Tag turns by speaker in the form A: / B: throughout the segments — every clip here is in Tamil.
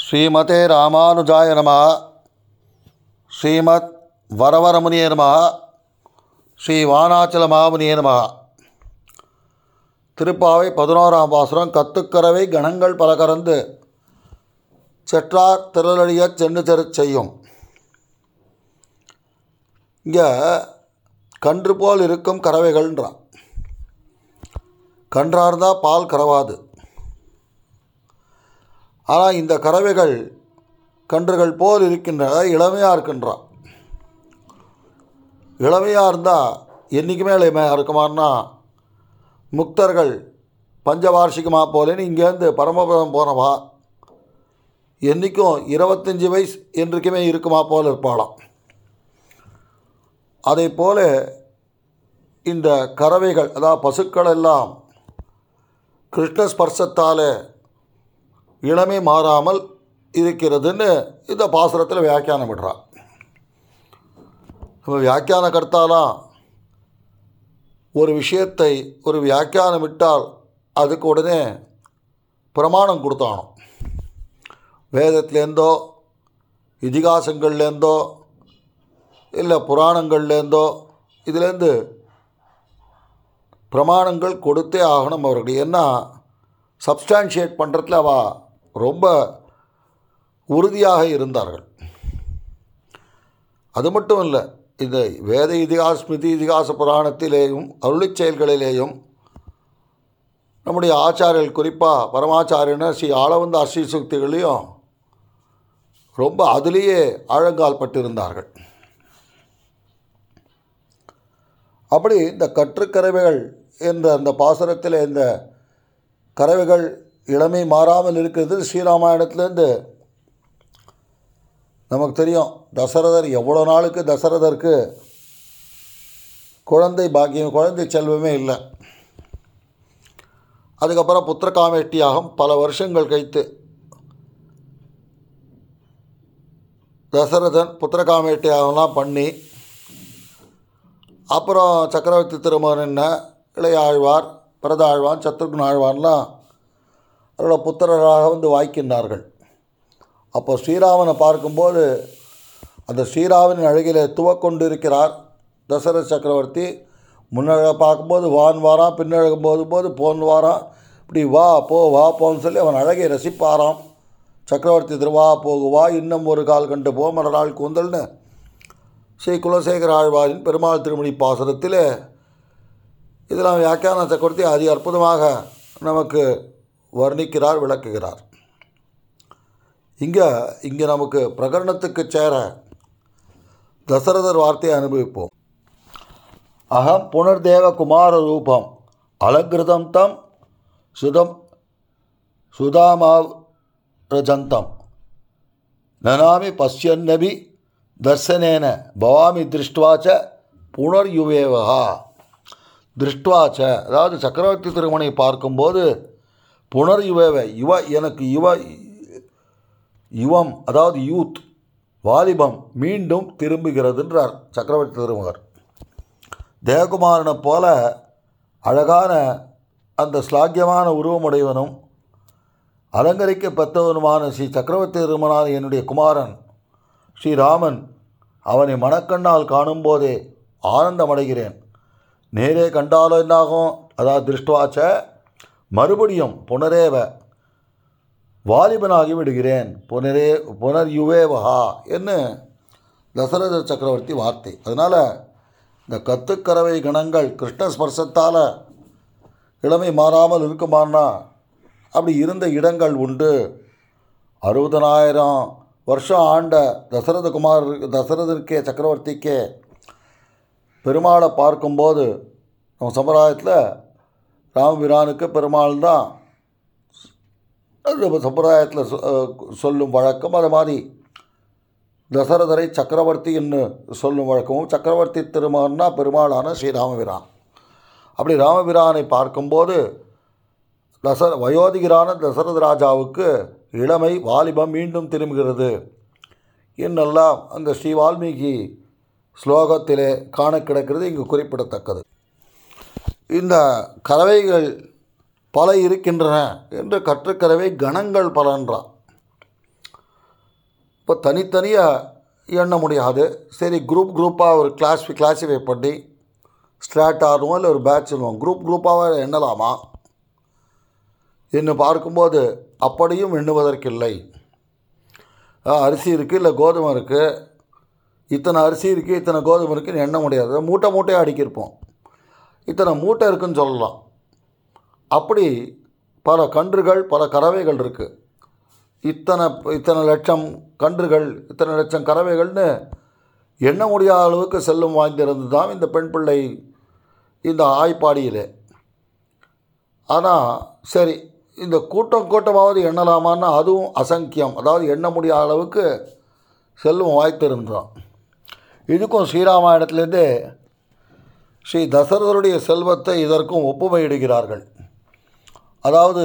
A: ஸ்ரீமதே ராமானுஜாய நம ஸ்ரீமத் வரவரமுனியே நம ஸ்ரீ வானாச்சல மாமுனியே நம திருப்பாவை பதினோராம் பாசுரம் கத்துக்கரவை கணங்கள் பல கறந்து செற்றார் திரளழியச் சென்று செருச் செய்யும் இங்கே கன்று போல் இருக்கும் கறவைகள்ன்றான் கன்றாக இருந்தால் பால் கறவாது ஆனால் இந்த கறவைகள் கன்றுகள் போல் இருக்கின்றன இளமையாக இருக்கின்றான் இளமையாக இருந்தால் என்றைக்குமே இளமையாக இருக்குமான்னா முக்தர்கள் பஞ்சவார்ஷிகமாக போலேன்னு இங்கேருந்து பரமபதம் போனவா என்றைக்கும் இருபத்தஞ்சி வயசு என்றைக்குமே இருக்குமா போல் இருப்பாளாம் அதே போல இந்த கறவைகள் அதாவது பசுக்கள் எல்லாம் கிருஷ்ண ஸ்பர்சத்தால் இளமை மாறாமல் இருக்கிறதுன்னு இந்த பாசுரத்தில் வியாக்கியானம் விடுறான் நம்ம வியாக்கியான கர்த்தாலாம் ஒரு விஷயத்தை ஒரு வியாக்கியானம் விட்டால் அதுக்கு உடனே பிரமாணம் கொடுத்தானோ வேதத்துலேருந்தோ இதிகாசங்கள்லேருந்தோ இல்லை புராணங்கள்லேருந்தோ இதுலேருந்து பிரமாணங்கள் கொடுத்தே ஆகணும் அவர்கள் ஏன்னா சப்ஸ்டான்ஷியேட் பண்ணுறதுல அவ ரொம்ப உறுதியாக இருந்தார்கள் அது மட்டும் இல்லை இந்த வேத இதிகாச ஸ்மிருதி இதிகாச புராணத்திலேயும் அருளிச் செயல்களிலேயும் நம்முடைய ஆச்சாரியர்கள் குறிப்பாக பரமாச்சாரியனர் ஸ்ரீ ஆளவந்த அஸ்ரீ சுக்திகளையும் ரொம்ப அதிலேயே ஆழங்கால் பட்டிருந்தார்கள் அப்படி இந்த கற்றுக்கறவைகள் என்ற அந்த பாசுரத்தில் இந்த கறவைகள் இளமை மாறாமல் இருக்கிறது ஸ்ரீராமாயணத்துலேருந்து நமக்கு தெரியும் தசரதர் எவ்வளோ நாளுக்கு தசரதருக்கு குழந்தை பாக்கியம் குழந்தை செல்வமே இல்லை அதுக்கப்புறம் புத்திரகாமேட்டியாகம் பல வருஷங்கள் கழித்து தசரதன் புத்திரகாமேட்டியாகம்லாம் பண்ணி அப்புறம் சக்கரவர்த்தி திருமகன் என்ன இளையாழ்வார் பரதாழ்வான் சத்ருக்ன ஆழ்வான்லாம் அவரோட புத்திரராக வந்து வாய்க்கின்றார்கள் அப்போ ஸ்ரீராமனை பார்க்கும்போது அந்த ஸ்ரீராமனின் அழகில் துவக்கொண்டு இருக்கிறார் தசரத சக்கரவர்த்தி முன்னழக பார்க்கும்போது வான் வாரான் பின்னழகும் போது போது போன் வாரான் இப்படி வா போ வா போன்னு சொல்லி அவன் அழகை ரசிப்பாராம் சக்கரவர்த்தி திருவா போகு வா இன்னும் ஒரு கால் கண்டு போ மறுநாள் கூந்தல்னு ஸ்ரீ குலசேகர ஆழ்வாரின் பெருமாள் திருமணி பாசனத்தில் இதெல்லாம் வியாக்கியான சக்கரவர்த்தி அதி அற்புதமாக நமக்கு வர்ணிக்கிறார் விளக்குகிறார் இங்கே இங்கே நமக்கு பிரகரணத்துக்கு சேர தசரதர் வார்த்தையை அனுபவிப்போம் அகம் புனர்தேவ குமார ரூபம் அலங்கிருதம் தம் சுதம் சுதாமாரஜந்தம் நனாமி பசியன்னபி தர்சனேன பவாமி திருஷ்டுவாச்ச புனர்யுவேவகா திருஷ்டுவாச்ச அதாவது சக்கரவர்த்தி திருமணை பார்க்கும்போது புனர்யுவேவ இவ எனக்கு இவ யுவம் அதாவது யூத் வாலிபம் மீண்டும் திரும்புகிறதுன்றார் சக்கரவர்த்தி திருமகர் தேவகுமாரனை போல அழகான அந்த ஸ்லாக்கியமான உருவமுடையவனும் அலங்கரிக்க பெற்றவனுமான ஸ்ரீ சக்கரவர்த்தி திருமணான என்னுடைய குமாரன் ஸ்ரீராமன் அவனை மனக்கண்ணால் காணும்போதே ஆனந்தமடைகிறேன் நேரே கண்டாலோ என்னாகும் அதாவது திருஷ்டுவாச்ச மறுபடியும் புனரேவ வாலிபனாகி விடுகிறேன் புனரே புனர் யுவேவஹா என்று தசரத சக்கரவர்த்தி வார்த்தை அதனால் இந்த கத்துக்கறவை கணங்கள் கிருஷ்ண ஸ்பர்சத்தால் இளமை மாறாமல் இருக்குமான்னா அப்படி இருந்த இடங்கள் உண்டு அறுபதனாயிரம் வருஷம் ஆண்ட தசரத குமார் தசரதற்கே சக்கரவர்த்திக்கே பெருமாளை பார்க்கும்போது நம்ம சம்பிரதாயத்தில் ராமபிரானுக்கு பெருமாள் தான் அது சம்பிரதாயத்தில் சொல்லும் வழக்கம் அது மாதிரி தசரதரை சக்கரவர்த்தி என்று சொல்லும் வழக்கமும் சக்கரவர்த்தி திருமகன்னா பெருமாளான ஸ்ரீராமபிரான் அப்படி ராமபிரானை பார்க்கும்போது தச வயோதிகரான தசரத ராஜாவுக்கு இளமை வாலிபம் மீண்டும் திரும்புகிறது என்னெல்லாம் அந்த ஸ்ரீ வால்மீகி ஸ்லோகத்திலே காண கிடக்கிறது இங்கு குறிப்பிடத்தக்கது இந்த கறவைகள் பல இருக்கின்றன என்று கற்றுக்கறவை கணங்கள் பலன்றான் இப்போ தனித்தனியாக எண்ண முடியாது சரி குரூப் குரூப்பாக ஒரு கிளாஸ் கிளாஸிஃபை பண்ணி ஸ்ட்ராட் ஆடுவோம் இல்லை ஒரு பேட்ச் குரூப் குரூப்பாக எண்ணலாமா என்று பார்க்கும்போது அப்படியும் எண்ணுவதற்கில்லை அஹ் அரிசி இருக்குது இல்லை கோதுமை இருக்குது இத்தனை அரிசி இருக்குது இத்தனை கோதுமை இருக்குன்னு எண்ண முடியாது மூட்டை மூட்டையாக அடுக்கியிருப்போம் இத்தனை மூட்டை இருக்குன்னு சொல்லலாம் அப்படி பல கன்றுகள் பல கறவைகள் இருக்குது இத்தனை இத்தனை லட்சம் கன்றுகள் இத்தனை லட்சம் கறவைகள்னு எண்ண முடியாத அளவுக்கு செல்லும் வாய்ந்திருந்தது தான் இந்த பெண் பிள்ளை இந்த ஆய்ப்பாடியில் ஆனால் சரி இந்த கூட்டம் கூட்டமாவது எண்ணலாமான்னா அதுவும் அசங்கியம் அதாவது எண்ண முடியாத அளவுக்கு செல்வம் வாய்த்திருந்தோம் இதுக்கும் ஸ்ரீராமாயணத்திலேருந்தே ஸ்ரீ தசரதருடைய செல்வத்தை இதற்கும் ஒப்புமையிடுகிறார்கள் அதாவது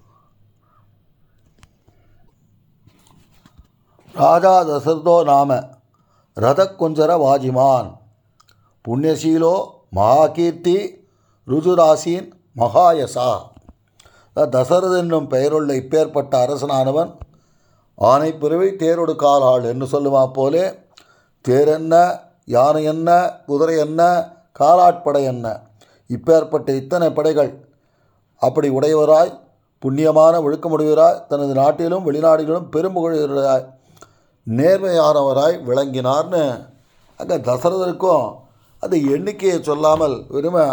A: ராஜா தசரதோ நாம ரதக்குஞ்சர வாஜிமான் புண்ணியசீலோ மகாகீர்த்தி ருஜுராசீன் மகாயசா தசரது என்னும் பெயருள்ள இப்பேற்பட்ட அரசனானவன் ஆனை பிறவை தேரொடு காலாள் என்று சொல்லுமா போலே தேரென்ன யானை என்ன குதிரை என்ன காலாட்படை என்ன இப்பேற்பட்ட இத்தனை படைகள் அப்படி உடையவராய் புண்ணியமான ஒழுக்கமுடையவராய் தனது நாட்டிலும் வெளிநாடுகளிலும் பெரும்புகழராய் நேர்மையானவராய் விளங்கினார்னு அங்கே தசரதருக்கும் அந்த எண்ணிக்கையை சொல்லாமல் வெறுமை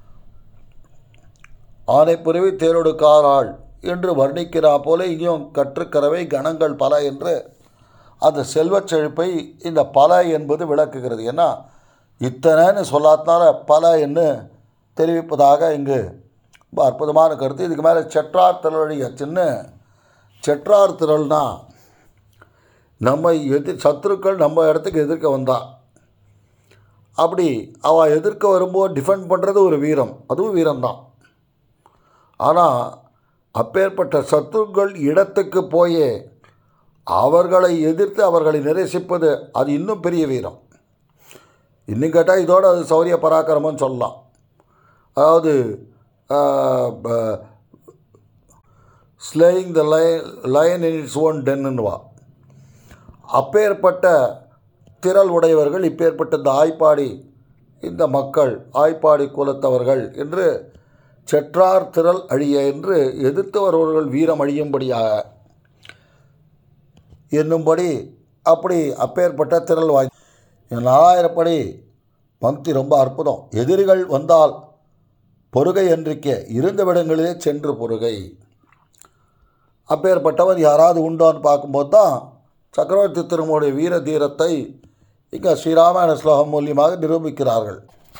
A: ஆனைப்புறவி தேரொடுக்காராள் என்று வர்ணிக்கிறா போல இங்கேயும் கற்றுக்கறவை கணங்கள் பல என்று அந்த செல்வச் செழிப்பை இந்த பல என்பது விளக்குகிறது ஏன்னா இத்தனைன்னு சொல்லாதனால பல என்று தெரிவிப்பதாக இங்கு ரொம்ப அற்புதமான கருத்து இதுக்கு மேலே செற்றார் திரளியச்சுன்னு செற்றார் திரள்னா நம்ம எதிர் சத்துருக்கள் நம்ம இடத்துக்கு எதிர்க்க வந்தா அப்படி அவள் எதிர்க்க வரும்போது டிஃபெண்ட் பண்ணுறது ஒரு வீரம் அதுவும் வீரம்தான் ஆனால் அப்பேற்பட்ட சத்துருக்கள் இடத்துக்கு போயே அவர்களை எதிர்த்து அவர்களை நிரசிப்பது அது இன்னும் பெரிய வீரம் இன்னும் கேட்டால் இதோட அது சௌரிய பராக்கிரமம்னு சொல்லலாம் அதாவது ஸ்லேயிங் த லை லயன் இன் இட்ஸ் ஓன் டென்னுவா அப்பேற்பட்ட திரள் உடையவர்கள் இப்பேற்பட்ட இந்த ஆய்ப்பாடி இந்த மக்கள் ஆய்ப்பாடி குலத்தவர்கள் என்று செற்றார் திரள் அழிய என்று எதிர்த்து வருபவர்கள் வீரம் அழியும்படியாக என்னும்படி அப்படி அப்பேற்பட்ட திரள் வாய் நாலாயிரப்படி பக்தி ரொம்ப அற்புதம் எதிரிகள் வந்தால் பொறுகை என்றிக்க இருந்த விடங்களிலே சென்று பொறுகை அப்பேற்பட்டவர் யாராவது உண்டோன்னு பார்க்கும்போது தான் சக்கரவர்த்தி திருமோடைய வீர தீரத்தை இங்கே ஸ்ரீராமாயண ஸ்லோகம் மூலியமாக நிரூபிக்கிறார்கள்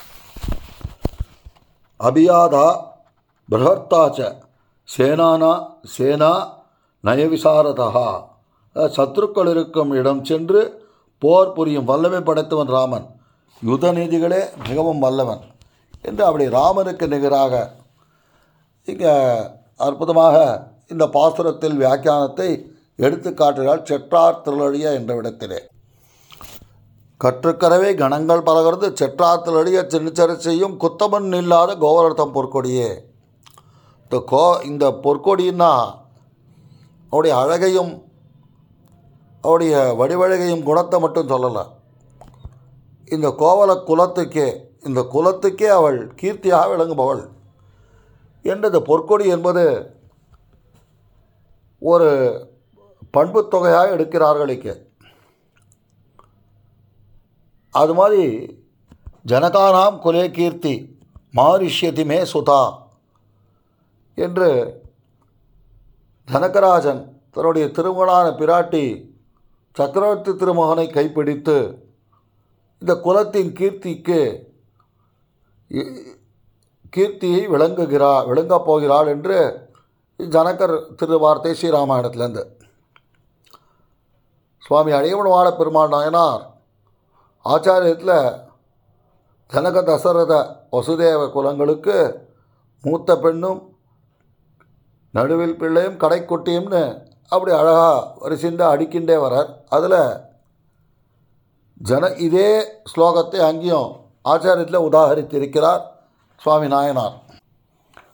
A: அபியாதா பிரகர்த்தாச்ச சேனானா சேனா நயவிசாரதா சத்துருக்கள் இருக்கும் இடம் சென்று போர் புரியும் வல்லமை படைத்தவன் ராமன் யுத நீதிகளே மிகவும் வல்லவன் என்று அப்படி ராமனுக்கு நிகராக இங்கே அற்புதமாக இந்த பாசுரத்தில் வியாக்கியானத்தை எடுத்து காட்டுகிறார் செற்றார் திருளழிய என்ற இடத்திலே கற்றுக்கரவே கணங்கள் பலகிறது செற்றார் திருளழிய சின்னச்சரி செய்யும் குத்தமன் இல்லாத கோவரத்தம் பொற்கொடியே இந்த கோ இந்த பொற்கொடின்னா அவருடைய அழகையும் அவருடைய வடிவழகையும் குணத்தை மட்டும் சொல்லலை இந்த கோவல குலத்துக்கே இந்த குலத்துக்கே அவள் கீர்த்தியாக விளங்குபவள் என்றது பொற்கொடி என்பது ஒரு பண்புத் தொகையாக எடுக்கிறார்களுக்கு அது மாதிரி ஜனகானாம் குலே கீர்த்தி மாரிஷ்யதி மே சுதா என்று ஜனகராஜன் தன்னுடைய திருமகனான பிராட்டி சக்கரவர்த்தி திருமகனை கைப்பிடித்து இந்த குலத்தின் கீர்த்திக்கு இ- கீர்த்தியை விளங்குகிறா விளங்கப் போகிறாள் என்று ஜனகர் திருவார்த்தை ஸ்ரீராமாயணத்திலேருந்து சுவாமி அழியவனவாட பெருமாள் நாயனார் ஆச்சாரியத்தில் ஜனக தசரத வசுதேவ குலங்களுக்கு மூத்த பெண்ணும் நடுவில் பிள்ளையும் கடைக்குட்டியும்னு அப்படி அழகாக வரிசைந்து அடிக்கின்றே வரார் அதில் ஜன இதே ஸ்லோகத்தை அங்கேயும் ஆச்சாரியத்தில் உதாகரித்திருக்கிறார் சுவாமி நாயனார்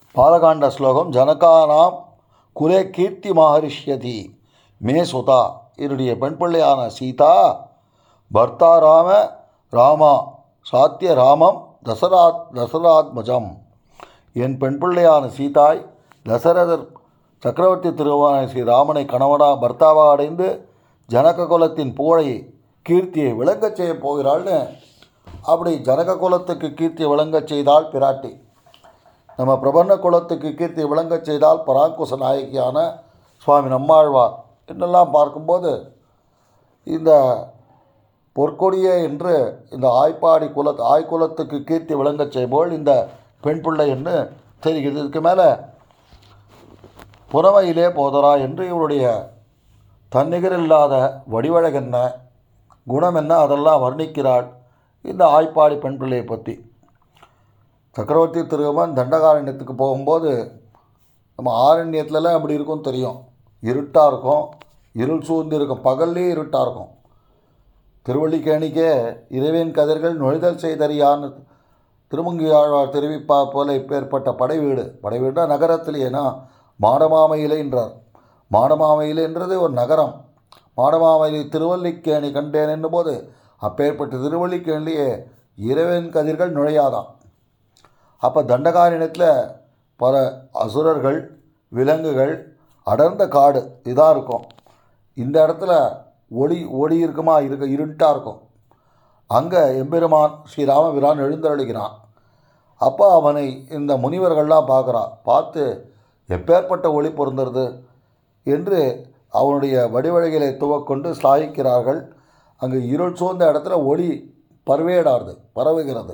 A: பாலகாண்ட ஸ்லோகம் ஜனகானாம் குலே கீர்த்தி மகரிஷ்யதி மே சுதா என்னுடைய பெண் பிள்ளையான சீதா பர்த்தா ராம ராமா சாத்திய ராமம் தசராத் தசராத்மஜம் என் பெண் பிள்ளையான சீதாய் தசரதர் சக்கரவர்த்தி திருவான ஸ்ரீ ராமனை கணவனா பர்த்தாவாக அடைந்து ஜனக குலத்தின் புகழை கீர்த்தியை விளங்கச் செய்யப் போகிறாள்னு அப்படி ஜனக குலத்துக்கு கீர்த்தியை விளங்கச் செய்தால் பிராட்டி நம்ம பிரபன்ன குலத்துக்கு கீர்த்தி விளங்கச் செய்தால் பராங்குச நாயகியான சுவாமி நம்மாழ்வார் என்னெல்லாம் பார்க்கும்போது இந்த பொற்கொடியே என்று இந்த ஆய்ப்பாடி குல ஆய்குலத்துக்கு கீர்த்தி விளங்கச் செய்வோள் இந்த பெண் பிள்ளை என்று தெரிகிறது இதுக்கு மேலே புறவையிலே போதரா என்று இவருடைய தன்னிகரில்லாத வடிவழகென்ன குணம் என்ன அதெல்லாம் வர்ணிக்கிறாள் இந்த ஆய்ப்பாடி பெண் பிள்ளையை பற்றி சக்கரவர்த்தி திருமன் தண்டகாரண்யத்துக்கு போகும்போது நம்ம ஆரண்யத்துலலாம் அப்படி இருக்கும் தெரியும் இருட்டாக இருக்கும் இருள் சூழ்ந்து இருக்கும் பகல்லே இருட்டாக இருக்கும் திருவள்ளிக்கேணிக்கே இறைவன் கதிர்கள் நுழைதல் செய்தறியான்னு திருமங்கியாழ்வார் தெரிவிப்பா போல இப்பேற்பட்ட படை வீடு படை வீடுனா நகரத்திலேனா மாடமாமையிலே என்றார் மாடமாமையிலே என்றது ஒரு நகரம் மாடமாமையிலே திருவல்லிக்கேணி கண்டேன் என்னும்போது அப்பேற்பட்ட திருவல்லிக்கேணிலேயே இறைவன் கதிர்கள் நுழையாதான் அப்போ தண்டகாரண்யத்தில் பல அசுரர்கள் விலங்குகள் அடர்ந்த காடு இதாக இருக்கும் இந்த இடத்துல ஒளி ஒளி இருக்குமா இருக்க இருட்டாக இருக்கும் அங்கே எம்பெருமான் ஸ்ரீராமபிரான் எழுந்தருளுகிறான் அப்போ அவனை இந்த முனிவர்கள்லாம் பார்க்குறான் பார்த்து எப்பேற்பட்ட ஒளி பொருந்துறது என்று அவனுடைய வடிவழகிகளை துவக்கொண்டு ஸ்லாகிக்கிறார்கள் அங்கு இருள் சூழ்ந்த இடத்துல ஒளி பரவேடாது பரவுகிறது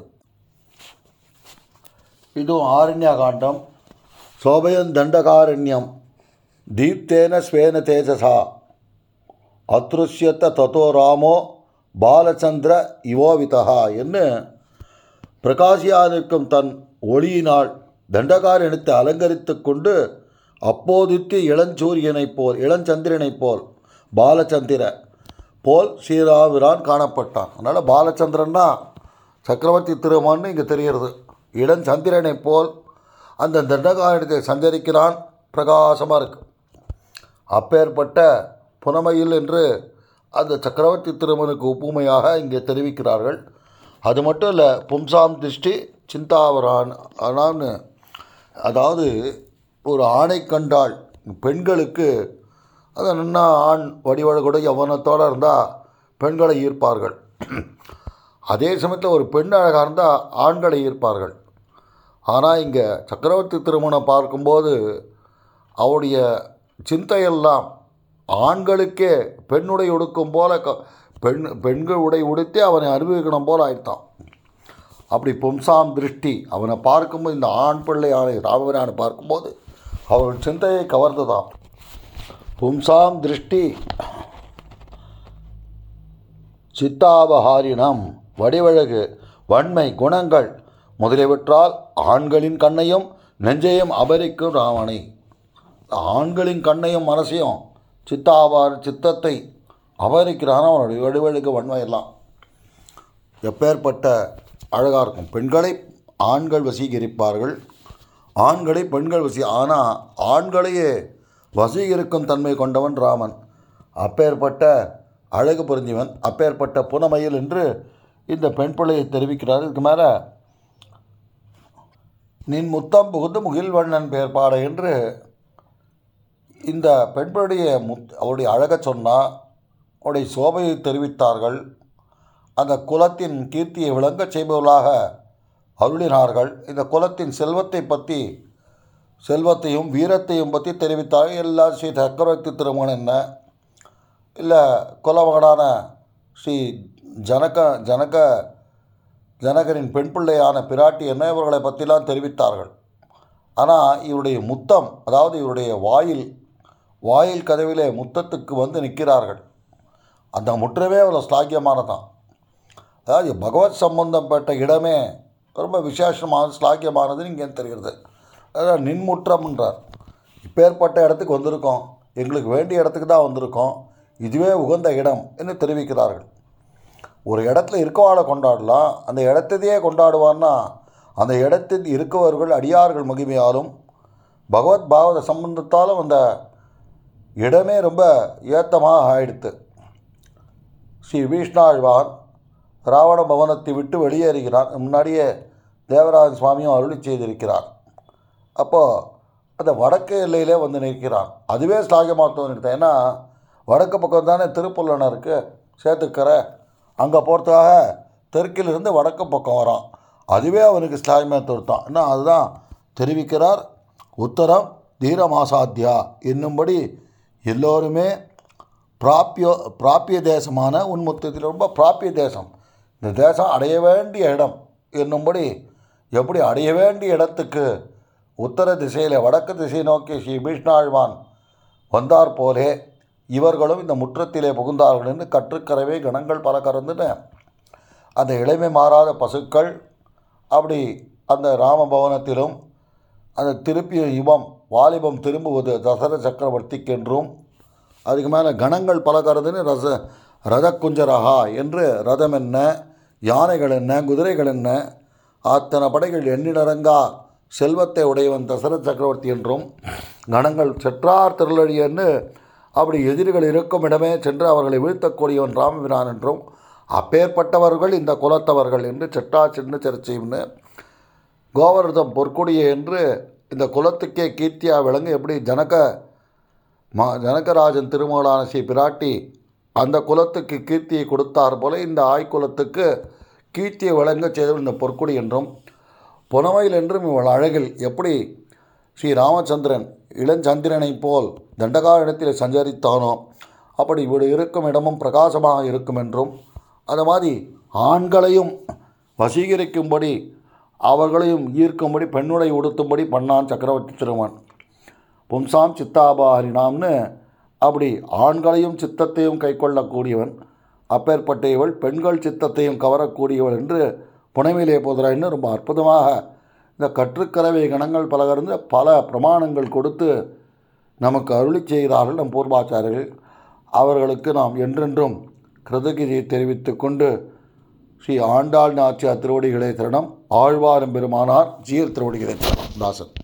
A: இதுவும் ஆரண்ய காண்டம் சோபயம் தண்டகாரண்யம் தீப்தேன ஸ்வேன தேஜசா அத்ருஷ்யத்த தத்தோ ராமோ பாலச்சந்திர இவோவிதா என்று பிரகாசியானிருக்கும் தன் ஒளியினால் தண்டகாரண்யத்தை அலங்கரித்து கொண்டு அப்போதித்து இளஞ்சூரியனைப் போல் இளஞ்சந்திரனைப் போல் பாலச்சந்திர போல் ஸ்ரீராமிரான் காணப்பட்டான் அதனால் பாலச்சந்திரன்னா சக்கரவர்த்தி திருமான்னு இங்கே தெரிகிறது இளஞ்சந்திரனைப் போல் அந்த தண்டகாரண்யத்தை சஞ்சரிக்கிறான் பிரகாசமாக இருக்கு அப்பேற்பட்ட புனமையில் என்று அந்த சக்கரவர்த்தி திருமனுக்கு ஒப்புமையாக இங்கே தெரிவிக்கிறார்கள் அது மட்டும் இல்லை பும்சாம் திருஷ்டி சிந்தாவரான் ஆனான்னு அதாவது ஒரு ஆணை கண்டால் பெண்களுக்கு அது நின்னா ஆண் வடிவழகுடைய யவனத்தோடு இருந்தால் பெண்களை ஈர்ப்பார்கள் அதே சமயத்தில் ஒரு பெண் அழகாக இருந்தால் ஆண்களை ஈர்ப்பார்கள் ஆனால் இங்கே சக்கரவர்த்தி திருமணம் பார்க்கும்போது அவருடைய சிந்தையெல்லாம் ஆண்களுக்கே பெண்ணுடை உடுக்கும் போல க பெண் பெண்கள் உடை உடுத்தே அவனை அனுபவிக்கணும் போல ஆயிட்டான் அப்படி பும்சாம் திருஷ்டி அவனை பார்க்கும்போது இந்த ஆண் பிள்ளையான ராமபிரானை பார்க்கும்போது அவர்கள் சிந்தையை கவர்ந்ததாம் பும்சாம் திருஷ்டி சித்தாபஹாரினம் வடிவழகு வன்மை குணங்கள் முதலியவற்றால் ஆண்களின் கண்ணையும் நெஞ்சையும் அபரிக்கும் ராவணை ஆண்களின் கண்ணையும் மனசையும் சித்தாபார் சித்தத்தை அபரிக்கிறான் அவனுடைய வடிவழுக்கு வன்மையெல்லாம் எப்பேற்பட்ட அழகாக இருக்கும் பெண்களை ஆண்கள் வசீகரிப்பார்கள் ஆண்களை பெண்கள் வசி ஆனால் ஆண்களையே வசீகரிக்கும் தன்மை கொண்டவன் ராமன் அப்பேற்பட்ட அழகு புரிஞ்சவன் அப்பேற்பட்ட புனமையில் என்று இந்த பெண் பிள்ளையை தெரிவிக்கிறார் இதுக்கு மேலே நின் முத்தம் புகுந்து முகில்வண்ணன் பேர்பாட என்று இந்த பெண்களுடைய முத் அவருடைய அழகை சொன்னால் அவருடைய சோபையை தெரிவித்தார்கள் அந்த குலத்தின் கீர்த்தியை விளங்கச் செய்பவர்களாக அருளினார்கள் இந்த குலத்தின் செல்வத்தை பற்றி செல்வத்தையும் வீரத்தையும் பற்றி தெரிவித்தார்கள் எல்லாம் ஸ்ரீ சக்கரவர்த்தி திருமணம் என்ன இல்லை குலமகனான ஸ்ரீ ஜனக ஜனக ஜனகரின் பெண் பிள்ளையான பிராட்டி என்ன இவர்களை பற்றிலாம் தெரிவித்தார்கள் ஆனால் இவருடைய முத்தம் அதாவது இவருடைய வாயில் வாயில் கதவிலே முத்தத்துக்கு வந்து நிற்கிறார்கள் அந்த முற்றமே அவ்வளோ ஸ்லாக்கியமானதான் அதாவது பகவத் சம்பந்தப்பட்ட இடமே ரொம்ப விசேஷமான ஸ்லாக்கியமானதுன்னு இங்கே தெரிகிறது அதாவது நின்முற்றம்ன்றார் இப்பேற்பட்ட இடத்துக்கு வந்திருக்கோம் எங்களுக்கு வேண்டிய இடத்துக்கு தான் வந்திருக்கோம் இதுவே உகந்த இடம் என்று தெரிவிக்கிறார்கள் ஒரு இடத்துல இருக்கவாளை கொண்டாடலாம் அந்த இடத்தையே கொண்டாடுவான்னா அந்த இடத்தில் இருக்கவர்கள் அடியார்கள் மகிமையாலும் பகவத் பாவத சம்பந்தத்தாலும் அந்த இடமே ரொம்ப ஏத்தமாக ஆயிடுத்து ஸ்ரீ வீஷ்ணாழ்வான் ராவண பவனத்தை விட்டு வெளியேறுகிறான் முன்னாடியே தேவராஜ சுவாமியும் அருளி செய்திருக்கிறார் அப்போது அந்த வடக்கு எல்லையிலே வந்து நிற்கிறான் அதுவே ஸ்லாகமாத்தம் நிறுத்தம் ஏன்னா வடக்கு பக்கம் தானே திருப்புல்லணம் இருக்குது சேத்துக்கரை அங்கே போகிறதுக்காக தெற்கிலிருந்து வடக்கு பக்கம் வரான் அதுவே அவனுக்கு ஸ்லாகமாத்தம் என்ன அதுதான் தெரிவிக்கிறார் உத்தரம் தீரமாசாத்தியா என்னும்படி எல்லோருமே பிராப்பியோ பிராப்பிய தேசமான உன்முத்தத்தில் ரொம்ப பிராப்பிய தேசம் இந்த தேசம் அடைய வேண்டிய இடம் என்னும்படி எப்படி அடைய வேண்டிய இடத்துக்கு உத்தர திசையில் வடக்கு திசை நோக்கி ஸ்ரீ பீஷ்ணாழ்வான் வந்தார் போலே இவர்களும் இந்த முற்றத்திலே புகுந்தார்கள் என்று கற்றுக்கரவே கணங்கள் பல கறந்துன்னு அந்த இளமை மாறாத பசுக்கள் அப்படி அந்த ராமபவனத்திலும் அந்த திருப்பி இவம் வாலிபம் திரும்புவது தசர சக்கரவர்த்திக்கென்றும் அதுக்கு மேலே கணங்கள் பல கருதுன்னு ரச ரத குஞ்சரஹா என்று ரதம் என்ன யானைகள் என்ன குதிரைகள் என்ன அத்தனை படைகள் எண்ணிடரங்கா செல்வத்தை உடையவன் தசரத சக்கரவர்த்தி என்றும் கணங்கள் செற்றார் திருளழி என்று அப்படி எதிரிகள் இருக்கும் இடமே சென்று அவர்களை வீழ்த்தக்கூடியவன் ராமபிரான் என்றும் அப்பேற்பட்டவர்கள் இந்த குலத்தவர்கள் என்று செட்டா சின்ன சர்ச்சைன்னு கோவர்தம் பொற்கொடியே என்று இந்த குலத்துக்கே கீர்த்தியா விளங்க எப்படி ஜனக மா ஜனகராஜன் திருமகளான ஸ்ரீ பிராட்டி அந்த குலத்துக்கு கீர்த்தியை கொடுத்தார் போல இந்த ஆய்குலத்துக்கு கீர்த்தியை வழங்க செய்தவள் இந்த பொற்குடி என்றும் புனமையில் என்றும் இவள் அழகில் எப்படி ஸ்ரீ ராமச்சந்திரன் இளஞ்சந்திரனைப் போல் தண்டகாரத்தில் சஞ்சரித்தானோ அப்படி இவள் இருக்கும் இடமும் பிரகாசமாக இருக்கும் என்றும் அது மாதிரி ஆண்களையும் வசீகரிக்கும்படி அவர்களையும் ஈர்க்கும்படி பெண்ணுடை உடுத்தும்படி பண்ணான் சக்கரவர்த்தி திருமன் பும்சாம் சித்தாபாரினாம்னு அப்படி ஆண்களையும் சித்தத்தையும் கைக்கொள்ளக்கூடியவன் அப்பேற்பட்ட இவள் பெண்கள் சித்தத்தையும் கவரக்கூடியவள் என்று புனைமையிலே போதுறாயின்னு ரொம்ப அற்புதமாக இந்த கற்றுக்கலவை கணங்கள் பலகர்ந்து பல பிரமாணங்கள் கொடுத்து நமக்கு அருளி செய்கிறார்கள் நம் பூர்வாச்சாரியர்கள் அவர்களுக்கு நாம் என்றென்றும் கிருதகிரியை தெரிவித்து கொண்டு ஸ்ரீ ஆண்டாள் நாச்சியார் திருவடிகளை தருணம் ஆழ்வாரும் பெருமானார் ஜீர் திருவடிகளை தருணம் தாசன்